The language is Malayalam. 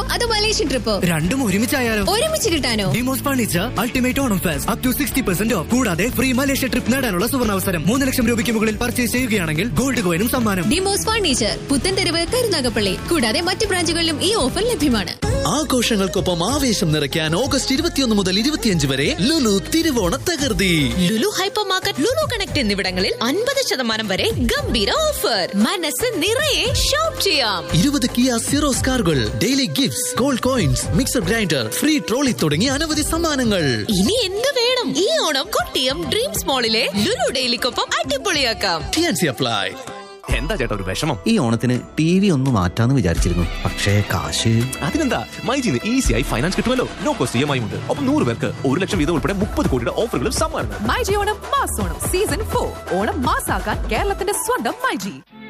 അതോ മലേഷ്യൻ ട്രിപ്പോ രണ്ടും ഒരുമിച്ചായാലോ ഒരുമിച്ച് കിട്ടാനോ ഡിമോസ് furniture ultimate Onam fest up to sixty percent off കൂടാതെ ഫ്രീ മലേഷ്യ ട്രിപ്പ് നേടാനുള്ള സുവർണാവസരം മൂന്ന് ലക്ഷം രൂപയ്ക്ക് മുകളിൽ പർച്ചേസ് ചെയ്യുകയാണെങ്കിൽ ഗോൾഡ് കോയിനും സമ്മാനം ഡിമോസ് ഫർണിച്ചർ പുത്തൻതെരുവ് കരുനാഗപ്പള്ളി കൂടാതെ മറ്റ് ബ്രാഞ്ചുകളിലും ഈ ഓഫർ ലഭ്യമാണ് ആഘോഷങ്ങൾക്കൊപ്പം ആവേശം നിറയ്ക്കാൻ ഓഗസ്റ്റ് ഇരുപത്തിയൊന്ന് മുതൽ ഇരുപത്തിയഞ്ച് വരെ ലുലു തിരുവോണ തകർത്തി Lulu hyper market Lulu connect എന്നിവിടങ്ങളിൽ അൻപത് ശതമാനം വരെ ഗംഭീര ഓഫർ മനസ്സ് നിറയെ ഷോപ്പ് ചെയ്യാം ഇരുപത് കിയ സീറോസ് കാറുകൾ daily gifts gold coins mixer grinder free trolley തുടങ്ങി അനവധി സമ്മാനങ്ങൾ ഇനി എന്ത് വേണം ഈ ഓണം കൊട്ടിയം ഡ്രീംസ് മോളിലെ ലുലു ഡെയിലിക്കൊപ്പം അടിപൊളിയാക്കാം ടിയാൻസി അപ്ലൈ എന്താ ചേട്ടാ ഒരു വിഷമം ഈ ഓണത്തിന് ടി വി ഒന്ന് മാറ്റാന്ന് വിചാരിച്ചിരുന്നു പക്ഷേ കാശ് അതിനെന്താ മൈജിന്ന് ഈസിയായി ഫൈനാൻസ് കിട്ടുമല്ലോ no cost E M I ഉണ്ട് ഒപ്പം നൂറ് പേർക്ക് ഒരു ലക്ഷം വീതം ഉൾപ്പെടെ മുപ്പത് കോടിയുടെ ഓഫറുകളും സമ്മാനങ്ങൾ myG Onam mass Onam season four Onam മാസാക്കാൻ കേരളത്തിന്റെ സ്വന്തം മൈജി